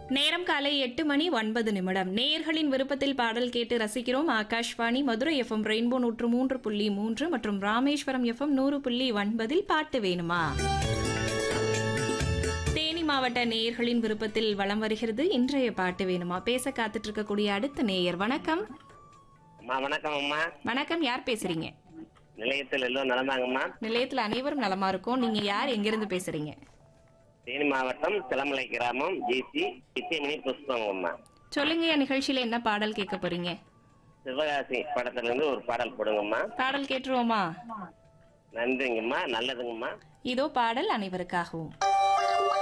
நேரம் காலை எட்டு மணி ஒன்பது நிமிடம் நேயர்களின் விருப்பத்தில் பாடல் கேட்டு ரசிக்கிறோம் ஆகாஷ்வாணி மதுரை எஃப்எம் ரெயின்போ நூற்று மூன்று புள்ளி மூன்று மற்றும் ராமேஸ்வரம் எஃப்எம் நூறு புள்ளி ஒன்பதில் பாட்டு வேணுமா தேனி மாவட்ட நேயர்களின் விருப்பத்தில் வலம் வருகிறது இன்றைய பாட்டு வேணுமா பேச காத்துட்டு இருக்கக்கூடிய அடுத்த நேயர் வணக்கம் அம்மா வணக்கம் அம்மா வணக்கம் யார் பேசுறீங்க நிலையத்தில் எல்லோரும் நடந்தாங்கம்மா நிலையத்தில் அனைவரும் நலமா இருக்கும் நீங்க யார் எங்கிருந்து பேசுறீங்க தேனி மாவட்டம் சிலமலை கிராமம் ஜிசி நித்தியமணி புஷ்பங்கம்மா சொல்லுங்க நிகழ்ச்சியில என்ன பாடல் கேட்க போறீங்க சிவகாசி படத்துல இருந்து ஒரு பாடல் போடுங்கம்மா பாடல் கேட்டுருவோமா நன்றிங்கம்மா நல்லதுங்கம்மா இதோ பாடல் அனைவருக்காகவும்